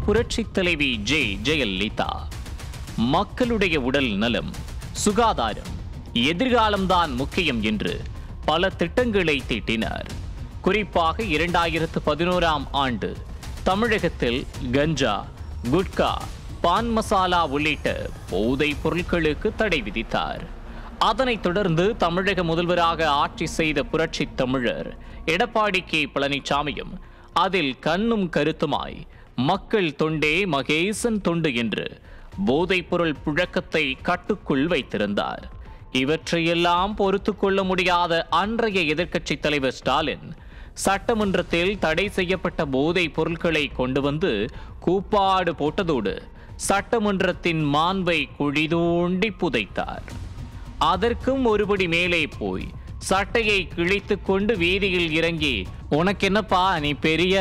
புரட்சித் தலைவி ஜே ஜெயலலிதா மக்களுடைய உடல் நலம் சுகாதாரம் எதிர்காலம்தான் முக்கியம் என்று பல திட்டங்களை தீட்டினார் குறிப்பாக இரண்டாயிரத்து பதினோராம் ஆண்டு தமிழகத்தில் கஞ்சா குட்கா பான் மசாலா உள்ளிட்ட போதைப் பொருட்களுக்கு தடை விதித்தார் அதனைத் தொடர்ந்து தமிழக முதல்வராக ஆட்சி செய்த புரட்சித் தமிழர் எடப்பாடி கே பழனிசாமியும் அதில் கண்ணும் கருத்துமாய் மக்கள் தொண்டே மகேசன் தொண்டு என்று போதைப்பொருள் புழக்கத்தை கட்டுக்குள் வைத்திருந்தார் இவற்றையெல்லாம் பொறுத்து கொள்ள முடியாத அன்றைய எதிர்க்கட்சித் தலைவர் ஸ்டாலின் சட்டமன்றத்தில் தடை செய்யப்பட்ட போதைப் பொருட்களை கொண்டு வந்து கூப்பாடு போட்டதோடு சட்டமன்றத்தின் மாண்பை குழிதோண்டி புதைத்தார் அதற்கும் ஒருபடி மேலே போய் சட்டையை கிழித்துக் கொண்டு வீதியில் இறங்கி உனக்கென்னப்பா நீ பெரிய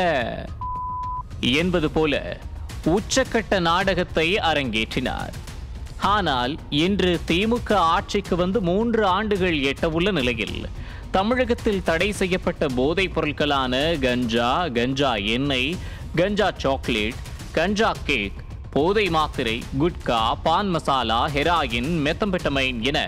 என்பது போல உச்சக்கட்ட நாடகத்தை அரங்கேற்றினார் ஆனால் இன்று திமுக ஆட்சிக்கு வந்து மூன்று ஆண்டுகள் எட்டவுள்ள நிலையில் தமிழகத்தில் தடை செய்யப்பட்ட போதைப் பொருட்களான கஞ்சா கஞ்சா எண்ணெய் கஞ்சா சாக்லேட் கஞ்சா கேக் போதை மாத்திரை குட்கா பான் மசாலா ஹெராயின் மெத்தம்பெட்டமைன் என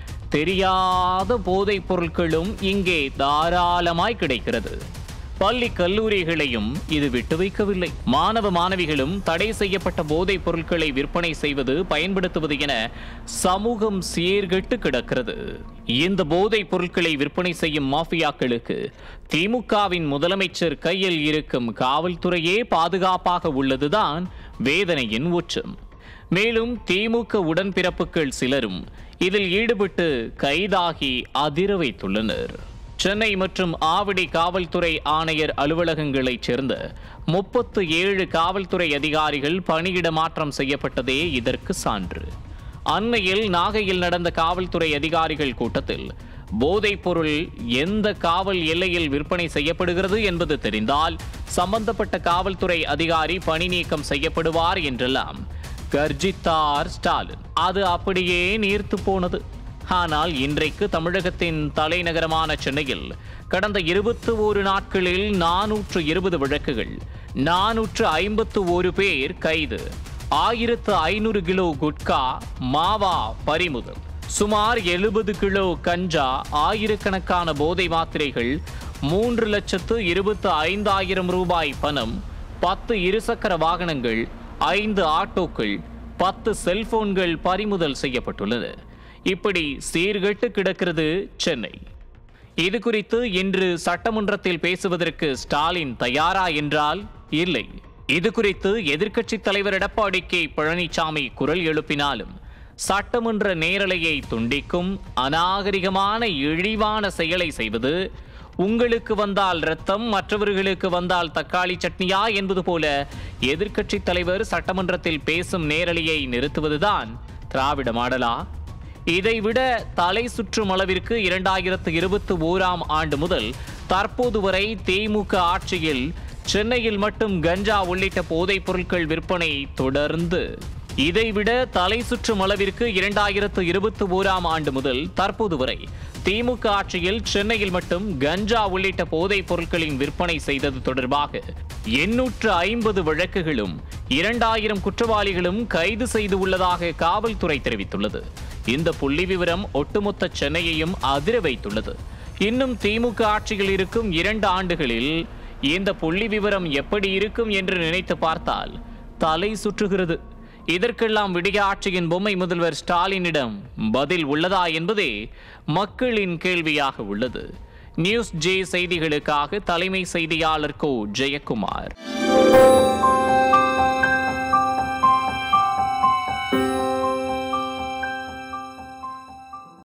தெரியாத போதைப் பொருட்களும் இங்கே தாராளமாய் கிடைக்கிறது பள்ளி கல்லூரிகளையும் இது விட்டு வைக்கவில்லை மாணவ மாணவிகளும் தடை செய்யப்பட்ட போதைப் பொருட்களை விற்பனை செய்வது பயன்படுத்துவது என சமூகம் சீர்கெட்டு கிடக்கிறது இந்த போதைப் பொருட்களை விற்பனை செய்யும் மாஃபியாக்களுக்கு திமுகவின் முதலமைச்சர் கையில் இருக்கும் காவல்துறையே பாதுகாப்பாக உள்ளதுதான் வேதனையின் உச்சம் மேலும் திமுக உடன்பிறப்புகள் சிலரும் இதில் ஈடுபட்டு கைதாகி அதிர வைத்துள்ளனர் சென்னை மற்றும் ஆவடி காவல்துறை ஆணையர் அலுவலகங்களைச் சேர்ந்த முப்பத்து ஏழு காவல்துறை அதிகாரிகள் பணியிட மாற்றம் செய்யப்பட்டதே இதற்கு சான்று அண்மையில் நாகையில் நடந்த காவல்துறை அதிகாரிகள் கூட்டத்தில் போதைப் பொருள் எந்த காவல் எல்லையில் விற்பனை செய்யப்படுகிறது என்பது தெரிந்தால் சம்பந்தப்பட்ட காவல்துறை அதிகாரி பணி நீக்கம் செய்யப்படுவார் என்றெல்லாம் கர்ஜித்தார் ஸ்டாலின் அது அப்படியே நீர்த்து போனது ஆனால் இன்றைக்கு தமிழகத்தின் தலைநகரமான சென்னையில் கடந்த இருபத்தி ஓரு நாட்களில் நானூற்று இருபது வழக்குகள் நானூற்று ஐம்பத்து ஒரு பேர் கைது ஆயிரத்து ஐநூறு கிலோ குட்கா மாவா பறிமுதல் சுமார் எழுபது கிலோ கஞ்சா ஆயிரக்கணக்கான போதை மாத்திரைகள் மூன்று லட்சத்து இருபத்து ஐந்தாயிரம் ரூபாய் பணம் பத்து இருசக்கர வாகனங்கள் ஐந்து ஆட்டோக்கள் பத்து செல்போன்கள் பறிமுதல் செய்யப்பட்டுள்ளது இப்படி சீர்கெட்டு கிடக்கிறது சென்னை இது குறித்து இன்று சட்டமன்றத்தில் பேசுவதற்கு ஸ்டாலின் தயாரா என்றால் இல்லை இது குறித்து எதிர்க்கட்சித் தலைவர் எடப்பாடி கே பழனிசாமி குரல் எழுப்பினாலும் சட்டமன்ற நேரலையை துண்டிக்கும் அநாகரிகமான இழிவான செயலை செய்வது உங்களுக்கு வந்தால் ரத்தம் மற்றவர்களுக்கு வந்தால் தக்காளி சட்னியா என்பது போல எதிர்க்கட்சித் தலைவர் சட்டமன்றத்தில் பேசும் நேரலையை நிறுத்துவதுதான் திராவிட மாடலா இதைவிட தலை சுற்றும் அளவிற்கு இரண்டாயிரத்து இருபத்தி ஓராம் ஆண்டு முதல் தற்போது வரை திமுக ஆட்சியில் சென்னையில் மட்டும் கஞ்சா உள்ளிட்ட போதைப் பொருட்கள் விற்பனை தொடர்ந்து இதைவிட தலை சுற்றும் அளவிற்கு இரண்டாயிரத்து இருபத்தி ஓராம் ஆண்டு முதல் தற்போது வரை திமுக ஆட்சியில் சென்னையில் மட்டும் கஞ்சா உள்ளிட்ட போதைப் பொருட்களின் விற்பனை செய்தது தொடர்பாக எண்ணூற்று ஐம்பது வழக்குகளும் இரண்டாயிரம் குற்றவாளிகளும் கைது செய்து உள்ளதாக காவல்துறை தெரிவித்துள்ளது இந்த புள்ளி விவரம் ஒட்டுமொத்த சென்னையையும் அதிர வைத்துள்ளது இன்னும் திமுக ஆட்சியில் இருக்கும் இரண்டு ஆண்டுகளில் இந்த புள்ளி விவரம் எப்படி இருக்கும் என்று நினைத்து பார்த்தால் தலை சுற்றுகிறது இதற்கெல்லாம் விடிய ஆட்சியின் பொம்மை முதல்வர் ஸ்டாலினிடம் பதில் உள்ளதா என்பதே மக்களின் கேள்வியாக உள்ளது நியூஸ் ஜே செய்திகளுக்காக தலைமை செய்தியாளர் கோ ஜெயக்குமார்